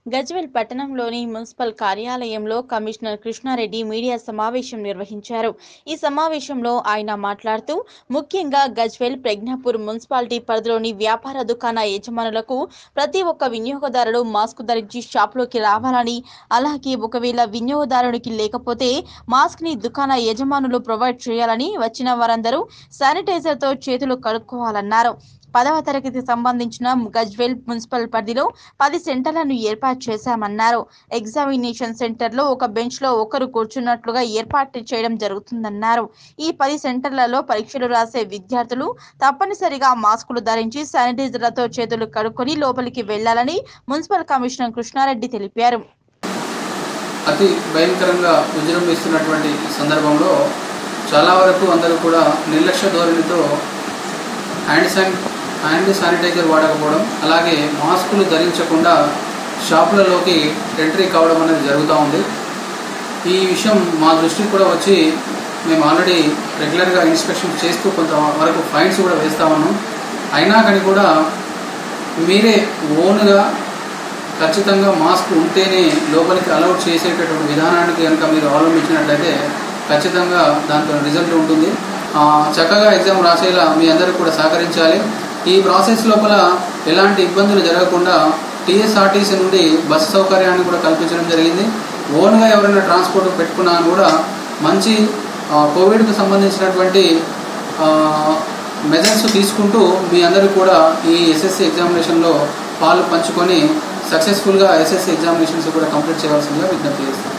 గజ్వెల్ పట్టణంలోని మున్సిపల్ కార్యాలయంలో commissioner Krishna Reddy media సమావేశం నిర్వహించారు ఈ సమావేశంలో ఆయన మాట్లాడుతూ ముఖ్యంగా గజ్వెల్ ప్రజ్ఞాపూర్ మున్సిపాలిటీ పరిధిలోని వ్యాపార దుకాణ యజమానులకు ప్రతి ఒక్క వినియోగదారుడు మాస్క్ ధరించి షాపులోకి రావాలని అలాగే ఒకవేళ వినియోగదారునికి లేకపోతే మాస్క్ ని దుకాణ యజమానులు ప్రొవైడ్ చేయాలని వచ్చిన వారందరూ శానిటైజర్ తో చేతులు కడుక్కోవాలన్నారు పదవ తరగతి సంబంధించిన గజ్వెల్ మున్సిపల్ పరిధిలో పది సెంటర్లను ఏర్పాటు చేశామన్నారు ఎగ్జామినేషన్ సెంటర్లో ఒక బెంచ్ లో ఒకరు కూర్చున్నట్లుగా ఏర్పాటు చేయడం జరుగుతుందన్నారు ఈ పది సెంటర్లలో పరీక్షలు రాసే విద్యార్థులు తప్పనిసరిగా మాస్కులు ధరించి శానిటైజర్లతో చేతులు కడుక్కొని లోపలికి వెళ్లాలని మున్సిపల్ కమిషనర్ కృష్ణారెడ్డి తెలిపారు అతి భయంకరంగా విజృంభిస్తున్నటువంటి ఈ సందర్భంలో చాలా వరకు అందరూ కూడా నిర్లక్ష్య ధోరణితో హ్యాండ్ శాని హ్యాండ్ శానిటైజర్ వాడకపోవడం అలాగే మాస్కులు ధరించకుండా షాపులలోకి ఎంట్రీ కావడం అనేది జరుగుతూ ఉంది ఈ విషయం మా దృష్టికి కూడా వచ్చి మేము ఆల్రెడీ రెగ్యులర్గా ఇన్స్పెక్షన్ చేస్తూ కొంత వరకు ఫైన్స్ కూడా వేస్తా ఉన్నాం అయినా కానీ కూడా మీరే ఓన్గా ఖచ్చితంగా మాస్క్ ఉంటేనే లోపలికి అలౌట్ చేసేటటువంటి విధానానికి కనుక మీరు అవలంబించినట్లయితే ఖచ్చితంగా దాంతో రిజల్ట్ ఉంటుంది ఆ, చక్కగా ఎగ్జామ్ రాసేలా మీ అందరూ కూడా సహకరించాలి ఈ ప్రాసెస్ లోపల ఎలాంటి ఇబ్బందులు జరగకుండా టీఎస్ఆర్టీసీ నుండి బస్సు సౌకర్యాన్ని కూడా కల్పించడం జరిగింది ఓన్గా ఎవరైనా ట్రాన్స్పోర్ట్ పెట్టుకున్నా కూడా మంచి ఆ, కోవిడ్కు సంబంధించినటువంటి మెజర్స్ తీసుకుంటూ మీ అందరూ కూడా ఈ ఎస్ఎస్సి ఎగ్జామినేషన్లో పాలు పంచుకొని సక్సెస్ఫుల్గా ఎస్ఎస్సి ఎగ్జామినేషన్స్ కూడా కంప్లీట్ చేయవలసిందిగా విజ్ఞప్తి చేస్తాను